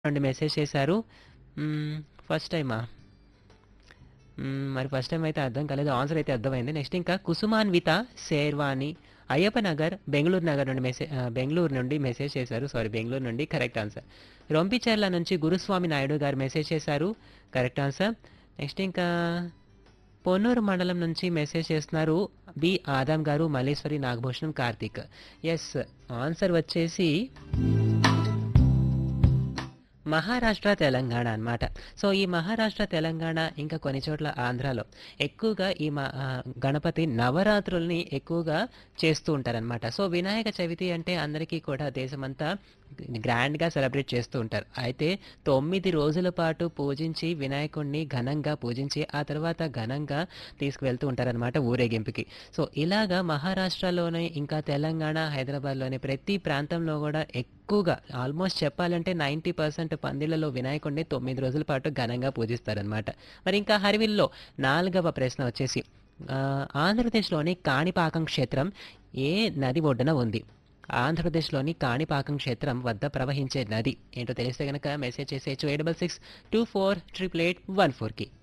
నుండి మెసేజ్ చేశారు మ్మ్, ఫస్ట్ టైమా మ్మ్, మరి ఫస్ట్ టైం అయితే అర్థం కాలేదు ఆన్సర్ అయితే అర్థమైంది నెక్స్ట్ ఇంకా కుసుమాన్విత శేర్వాణి అయ్యప్ప నగర్ బెంగళూరు నగర్ నుండి మెసేజ్ బెంగళూరు నుండి మెసేజ్ చేశారు సారీ బెంగళూరు నుండి కరెక్ట్ ఆన్సర్ రొంపిచెర్ల నుంచి గురుస్వామి నాయుడు గారు మెసేజ్ చేశారు కరెక్ట్ ఆన్సర్ నెక్స్ట్ ఇంకా పొన్నూరు మండలం నుంచి మెసేజ్ చేస్తున్నారు బి ఆదాం గారు మల్లేశ్వరి నాగభూషణం కార్తీక్ ఎస్ ఆన్సర్ వచ్చేసి మహారాష్ట్ర తెలంగాణ అన్నమాట సో ఈ మహారాష్ట్ర తెలంగాణ ఇంకా కొన్ని చోట్ల ఆంధ్రాలో ఎక్కువగా ఈ మ- ఆ, గణపతి నవరాత్రుల్ని ఎక్కువగా చేస్తూ ఉంటారనమాట సో వినాయక చవితి అంటే అందరికీ కూడా దేశమంతా గ్రాండ్గా సెలబ్రేట్ చేస్తూ ఉంటారు అయితే తొమ్మిది రోజుల పాటు పూజించి వినాయకుడిని ఘనంగా పూజించి ఆ తర్వాత ఘనంగా తీసుకువెళ్తూ ఉంటారనమాట ఊరేగింపుకి సో ఇలాగా మహారాష్ట్రలోనే ఇంకా తెలంగాణ హైదరాబాద్లోని ప్రతి ప్రాంతంలో కూడా ఎక్కువగా ఆల్మోస్ట్ చెప్పాలంటే నైంటీ పర్సెంట్ పందిళ్లలో వినాయకుడిని తొమ్మిది రోజుల పాటు ఘనంగా పూజిస్తారనమాట మరి ఇంకా హరివిల్లో నాలుగవ ప్రశ్న వచ్చేసి ఆ, ఆంధ్రప్రదేశ్లోని కాణిపాకం క్షేత్రం ఏ నది ఒడ్డున ఉంది ఆంధ్రప్రదేశ్లోని కాణిపాకం క్షేత్రం వద్ద ప్రవహించే నది ఏంటో తెలిస్తే కనుక మెసేజ్ చేసేయచ్చు eight double six two four triple eight one ఫోర్కి